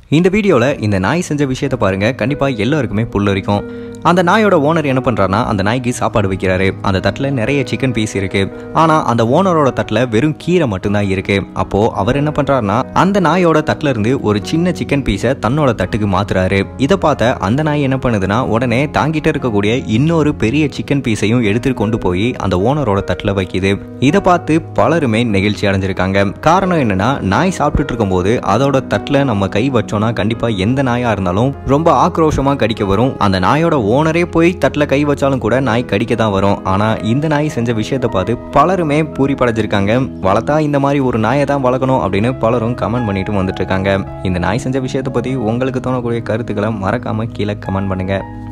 இந்த வீடியோவில் இந்த நாய் செஞ்ச விஷயத்தை பாருங்க கண்டிப்பாக எல்லாருக்குமே புல்லரிக்கும் அந்த நாயோட ஓனர் என்ன பண்ணுறாருனா அந்த நாய்க்கு சாப்பாடு வைக்கிறாரு அந்த தட்டில் நிறைய சிக்கன் பீஸ் இருக்கு ஆனால் அந்த ஓனரோட தட்டில் வெறும் கீரை மட்டும்தான் இருக்கு அப்போ அவர் என்ன பண்ணுறாருனா அந்த நாயோட தட்டில் இருந்து ஒரு சின்ன சிக்கன் பீஸை தன்னோட தட்டுக்கு மாத்துறாரு இதை பார்த்த அந்த நாய் என்ன பண்ணுதுன்னா உடனே தாங்கிட்ட இருக்கக்கூடிய இன்னொரு பெரிய சிக்கன் பீஸையும் எடுத்துட்டு கொண்டு போய் அந்த ஓனரோட தட்டில் வைக்குது இதை பார்த்து பலருமே நெகிழ்ச்சி அடைஞ்சிருக்காங்க காரணம் என்னன்னா நாய் சாப்பிட்டுட்டு இருக்கும்போது அதோட தட்டில் நம்ம கை வச்சோம்னா கண்டிப்பா எந்த நாயா இருந்தாலும் ரொம்ப ஆக்ரோஷமா கடிக்க வரும் அந்த நாயோட ஓனரே போய் தட்டில் கை வச்சாலும் கூட நாய் கடிக்க தான் வரும் ஆனா இந்த நாய் செஞ்ச விஷயத்தை பார்த்து பலருமே பூரிப்படைஞ்சிருக்காங்க வளர்த்தா இந்த மாதிரி ஒரு நாயை தான் வளர்க்கணும் அப்படின்னு பலரும் கமெண்ட் பண்ணிட்டு வந்துட்டு இருக்காங்க இந்த நாய் செஞ்ச விஷயத்தை பத்தி உங்களுக்கு தோணக்கூடிய கருத்துக்களை மறக்காம கீழே கமெண்ட் பண்ணுங்க